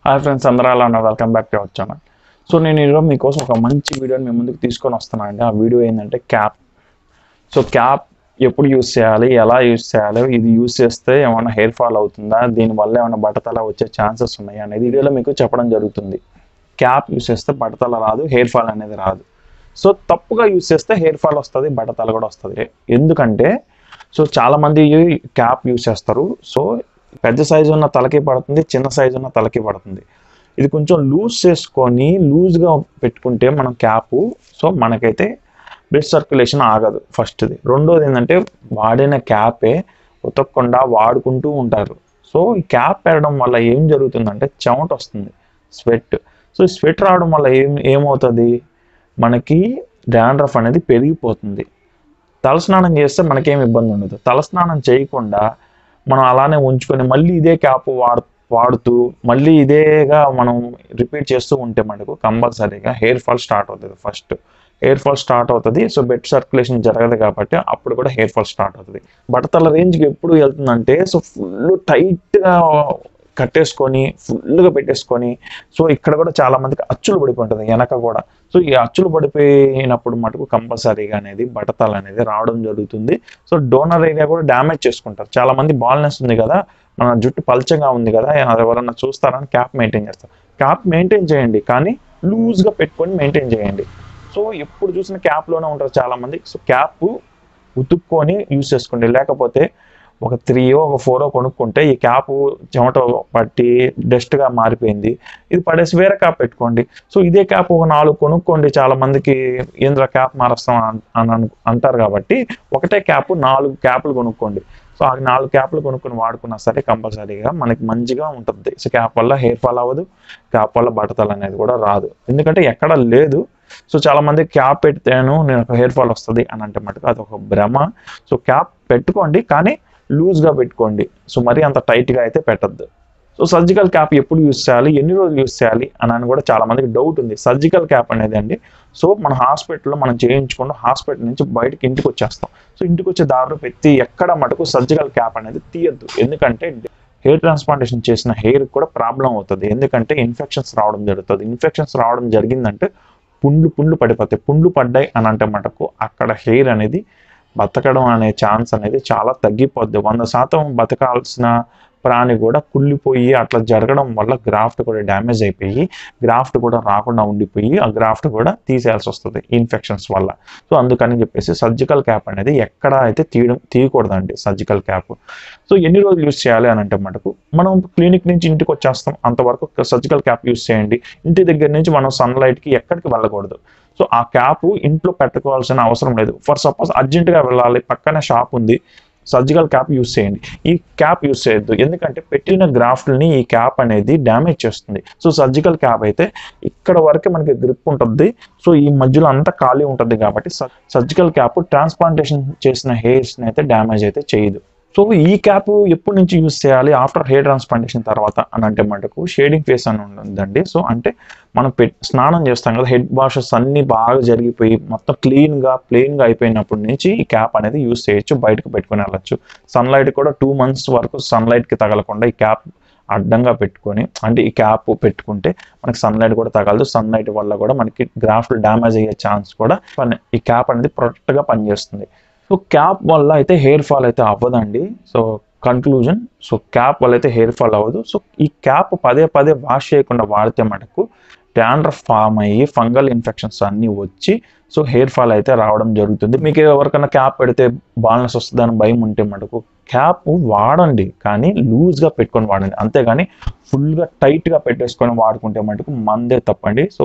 hi friends అందరూ అలా ఉన్నారు welcome back to our channel so నేను ఈరోజు మీకోసం ఒక మంచి వీడియోని మీ ముందుకు తీసుకొని వస్తున్నాను అండి ఆ వీడియో ఏంటంటే క్యాప్ సో క్యాప్ ఎప్పుడు యూస్ చేయాలి ఎలా యూస్ చేయాలి ఇది యూస్ చేస్తే ఏమైనా హెయిర్ ఫాల్ అవుతుందా దీనివల్ల ఏమైనా బట్టతల వచ్చే ఛాన్సెస్ ఉన్నాయి అనేది వీడియోలో మీకు చెప్పడం జరుగుతుంది క్యాప్ యూస్ చేస్తే బట్టతల రాదు హెయిర్ ఫాల్ అనేది రాదు సో తప్పుగా యూస్ చేస్తే హెయిర్ ఫాల్ వస్తుంది బట్టతల కూడా వస్తుంది ఎందుకంటే సో చాలామంది క్యాప్ యూస్ చేస్తారు సో పెద్ద సైజు ఉన్న తలకి పడుతుంది చిన్న సైజు ఉన్న తలకి పడుతుంది ఇది కొంచెం లూజ్ చేసుకొని లూజ్గా పెట్టుకుంటే మనం క్యాప్ సో మనకైతే బ్లడ్ సర్క్యులేషన్ ఆగదు ఫస్ట్ది రెండోది ఏంటంటే వాడిన క్యాపే ఉతకకుండా వాడుకుంటూ ఉంటారు సో ఈ క్యాప్ పెట్టడం వల్ల ఏం జరుగుతుందంటే చెమట వస్తుంది స్వెట్ సో ఈ స్వెట్ రావడం వల్ల ఏం ఏమవుతుంది మనకి డాండ్రఫ్ అనేది పెరిగిపోతుంది తలస్నానం చేస్తే మనకేం ఇబ్బంది ఉండదు తలస్నానం చేయకుండా మనం అలానే ఉంచుకొని మళ్ళీ ఇదే క్యాప్ వాడు వాడుతూ మళ్ళీ ఇదేగా మనం రిపీట్ చేస్తూ ఉంటే మనకు కంపల్సరీగా హెయిర్ ఫాల్ స్టార్ట్ అవుతుంది ఫస్ట్ హెయిర్ ఫాల్ స్టార్ట్ అవుతుంది సో బెడ్ సర్క్యులేషన్ జరగదు కాబట్టి అప్పుడు కూడా హెయిర్ ఫాల్ స్టార్ట్ అవుతుంది బట్టతల రేంజ్కి ఎప్పుడు వెళ్తుందంటే సో ఫుల్ టైట్గా కట్టేసుకొని ఫుల్గా పెట్టేసుకొని సో ఇక్కడ కూడా చాలా మందికి అచ్చులు పడిపోతుంది వెనక కూడా సో ఈ అచ్చులు పడిపోయినప్పుడు మటుకు కంపల్సరీగా అనేది బట్టతల అనేది రావడం జరుగుతుంది సో డోనర్ ఏరియా కూడా డ్యామేజ్ చేసుకుంటారు చాలా మంది బాల్నెస్ ఉంది కదా మన జుట్టు పల్చగా ఉంది కదా అది ఎవరన్నా చూస్తారని క్యాప్ మెయింటైన్ చేస్తారు క్యాప్ మెయింటైన్ చేయండి కానీ లూజ్గా పెట్టుకొని మెయింటైన్ చేయండి సో ఎప్పుడు చూసిన క్యాప్లోనే ఉంటారు చాలా మంది సో క్యాప్ ఉతుక్కొని యూస్ చేసుకోండి లేకపోతే ఒక త్రీయో ఒక ఫోరో కొనుక్కుంటే ఈ క్యాప్ చెమట పట్టి డస్ట్గా మారిపోయింది ఇది పడేసి వేరే క్యాప్ పెట్టుకోండి సో ఇదే క్యాప్ ఒక నాలుగు కొనుక్కోండి చాలా మందికి ఏంద్ర క్యాప్ మారుస్తాం అన్- అని అను- అంటారు కాబట్టి ఒకటే క్యాప్ నాలుగు క్యాప్లు కొనుక్కోండి సో ఆ నాలుగు క్యాప్లు కొనుక్కొని వాడుకున్నా సరే కంపల్సరీగా మనకి మంచిగా ఉంటుంది సో క్యాప్ వల్ల హెయిర్ ఫాల్ అవ్వదు క్యాప్ వల్ల బట్టతలు అనేది కూడా రాదు ఎందుకంటే ఎక్కడ లేదు సో చాలా మంది క్యాప్ పెడితేను నేను హెయిర్ ఫాల్ వస్తుంది అని అంటే మటుకు అది ఒక భ్రమ సో క్యాప్ పెట్టుకోండి కానీ లూజ్గా పెట్టుకోండి సో మరీ అంత టైట్గా అయితే పెట్టద్దు సో సర్జికల్ క్యాప్ ఎప్పుడు యూస్ చేయాలి ఎన్ని రోజులు యూస్ చేయాలి అని అని కూడా చాలా మందికి డౌట్ ఉంది సర్జికల్ క్యాప్ అనేది అండి సో మన హాస్పిటల్లో మనం చేయించుకుంటూ హాస్పిటల్ నుంచి బయటకి ఇంటికి వచ్చేస్తాం సో ఇంటికి వచ్చే దారిలో పెట్టి ఎక్కడ మటుకు సర్జికల్ క్యాప్ అనేది తీయద్దు ఎందుకంటే హెయిర్ ట్రాన్స్ప్లాంటేషన్ చేసిన హెయిర్ కూడా ప్రాబ్లం అవుతుంది ఎందుకంటే ఇన్ఫెక్షన్స్ రావడం జరుగుతుంది ఇన్ఫెక్షన్స్ రావడం జరిగిందంటే పుండ్లు పుండ్లు పడిపోతాయి పుండ్లు పడ్డాయి అని అంటే మటుకు అక్కడ హెయిర్ అనేది బతకడం అనే ఛాన్స్ అనేది చాలా తగ్గిపోద్ది వంద శాతం బతకాల్సిన ప్రాణి కూడా కుళ్ళిపోయి అట్లా జరగడం వల్ల గ్రాఫ్ట్ కూడా డ్యామేజ్ అయిపోయి గ్రాఫ్ట్ కూడా రాకుండా ఉండిపోయి ఆ గ్రాఫ్ట్ కూడా తీసేయాల్సి వస్తుంది ఇన్ఫెక్షన్స్ వల్ల సో అందుకని చెప్పేసి సర్జికల్ క్యాప్ అనేది ఎక్కడ అయితే తీయడం తీయకూడదండి సర్జికల్ క్యాప్ సో ఎన్ని రోజులు యూస్ చేయాలి అని అంటే మటుకు మనం క్లినిక్ నుంచి ఇంటికి వచ్చేస్తాం అంతవరకు సర్జికల్ క్యాప్ యూస్ చేయండి ఇంటి దగ్గర నుంచి మనం సన్లైట్కి ఎక్కడికి వెళ్ళకూడదు సో ఆ క్యాప్ ఇంట్లో పెట్టుకోవాల్సిన అవసరం లేదు ఫర్ సపోజ్ అర్జెంటుగా వెళ్ళాలి పక్కనే షాప్ ఉంది సర్జికల్ క్యాప్ యూస్ చేయండి ఈ క్యాప్ యూస్ చేయొద్దు ఎందుకంటే పెట్టిన గ్రాఫ్ట్ని ఈ క్యాప్ అనేది డ్యామేజ్ చేస్తుంది సో సర్జికల్ క్యాప్ అయితే ఇక్కడ వరకే మనకి గ్రిప్ ఉంటుంది సో ఈ మధ్యలో అంతా ఖాళీ ఉంటుంది కాబట్టి సర్జికల్ క్యాప్ ట్రాన్స్ప్లాంటేషన్ చేసిన హెయిర్స్ని అయితే డ్యామేజ్ అయితే చేయదు సో ఈ క్యాప్ ఎప్పటి నుంచి యూస్ చేయాలి ఆఫ్టర్ హెయిర్ ట్రాన్స్ప్లాంటేషన్ తర్వాత అని అంటే మనకు షేడింగ్ ఫేస్ అని ఉందండి సో అంటే మనం పెట్ స్నానం చేస్తాం కదా హెడ్ వాషెస్ అన్ని బాగా జరిగిపోయి మొత్తం క్లీన్గా ప్లెయిన్గా అయిపోయినప్పటి నుంచి ఈ క్యాప్ అనేది యూస్ చేయొచ్చు బయటకు పెట్టుకొని వెళ్ళచ్చు సన్లైట్ కూడా టూ మంత్స్ వరకు సన్లైట్కి తగలకుండా ఈ క్యాప్ అడ్డంగా పెట్టుకొని అంటే ఈ క్యాప్ పెట్టుకుంటే మనకి సన్లైట్ కూడా తగలదు సన్లైట్ వల్ల కూడా మనకి గ్రాఫ్ట్ డ్యామేజ్ అయ్యే ఛాన్స్ కూడా పని- ఈ క్యాప్ అనేది ప్రొటెక్ట్గా పనిచేస్తుంది సో క్యాప్ వల్ల అయితే హెయిర్ ఫాల్ అయితే అవ్వదండి సో కన్క్లూజన్ సో క్యాప్ వల్ల అయితే హెయిర్ ఫాల్ అవ్వదు సో ఈ క్యాప్ పదే పదే వాష్ చేయకుండా వాడితే మనకు డాండ్రఫ్ ఫామ్ అయ్యి ఫంగల్ ఇన్ఫెక్షన్స్ అన్నీ వచ్చి సో హెయిర్ ఫాల్ అయితే రావడం జరుగుతుంది మీకు ఎవరికైనా క్యాప్ పెడితే బాల్నెస్ వస్తుందని భయం ఉంటే మటుకు క్యాప్ వాడండి కానీ లూజ్గా పెట్టుకొని వాడండి అంతేగాని ఫుల్గా టైట్గా పెట్టేసుకొని వాడుకుంటే మటుకు మందే తప్పండి సో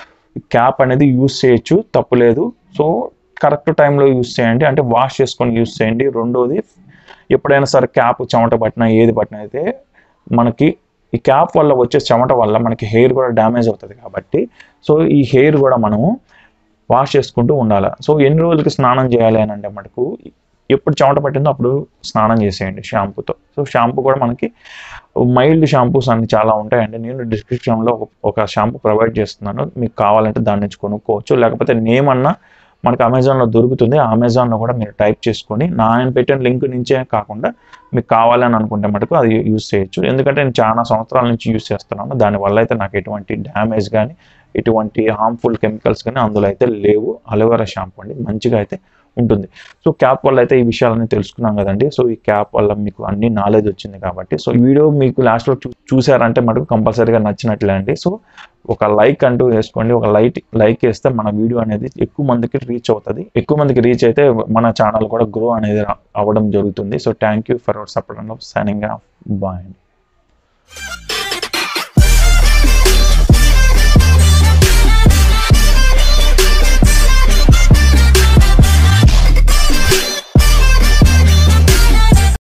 క్యాప్ అనేది యూస్ చేయొచ్చు తప్పులేదు సో కరెక్ట్ టైంలో యూస్ చేయండి అంటే వాష్ చేసుకొని యూస్ చేయండి రెండోది ఎప్పుడైనా సరే క్యాప్ చెమట పట్టినా ఏది పట్టినా అయితే మనకి ఈ క్యాప్ వల్ల వచ్చే చెమట వల్ల మనకి హెయిర్ కూడా డ్యామేజ్ అవుతుంది కాబట్టి సో ఈ హెయిర్ కూడా మనము వాష్ చేసుకుంటూ ఉండాలి సో ఎన్ని రోజులకి స్నానం చేయాలి అని అంటే మనకు ఎప్పుడు చెమట పట్టిందో అప్పుడు స్నానం చేసేయండి షాంపూతో సో షాంపూ కూడా మనకి మైల్డ్ షాంపూస్ అన్ని చాలా ఉంటాయండి నేను డిస్క్రిప్షన్లో ఒక ఒక షాంపూ ప్రొవైడ్ చేస్తున్నాను మీకు కావాలంటే దాని నుంచి కొనుక్కోవచ్చు లేకపోతే నేమ్ అన్నా మనకు అమెజాన్లో దొరుకుతుంది ఆ అమెజాన్లో కూడా మీరు టైప్ చేసుకొని నా నేను పెట్టిన లింక్ నుంచే కాకుండా మీకు కావాలని అనుకుంటే మటుకు అది యూస్ చేయొచ్చు ఎందుకంటే నేను చాలా సంవత్సరాల నుంచి యూస్ చేస్తున్నాను దానివల్ల అయితే నాకు ఎటువంటి డ్యామేజ్ కానీ ఎటువంటి హార్మ్ఫుల్ కెమికల్స్ కానీ అందులో అయితే లేవు అలోవెరా షాంపూ అండి మంచిగా అయితే ఉంటుంది సో క్యాప్ వల్ల అయితే ఈ విషయాలన్నీ తెలుసుకున్నాం కదండి సో ఈ క్యాప్ వల్ల మీకు అన్ని నాలెడ్జ్ వచ్చింది కాబట్టి సో ఈ వీడియో మీకు లాస్ట్లో చూ చూసారంటే మటుకు కంపల్సరీగా నచ్చినట్లే అండి సో ఒక లైక్ అంటూ వేసుకోండి ఒక లైక్ లైక్ వేస్తే మన వీడియో అనేది ఎక్కువ మందికి రీచ్ అవుతుంది ఎక్కువ మందికి రీచ్ అయితే మన ఛానల్ కూడా గ్రో అనేది రా- అవ్వడం జరుగుతుంది so thank you for our support and signing off bye అండి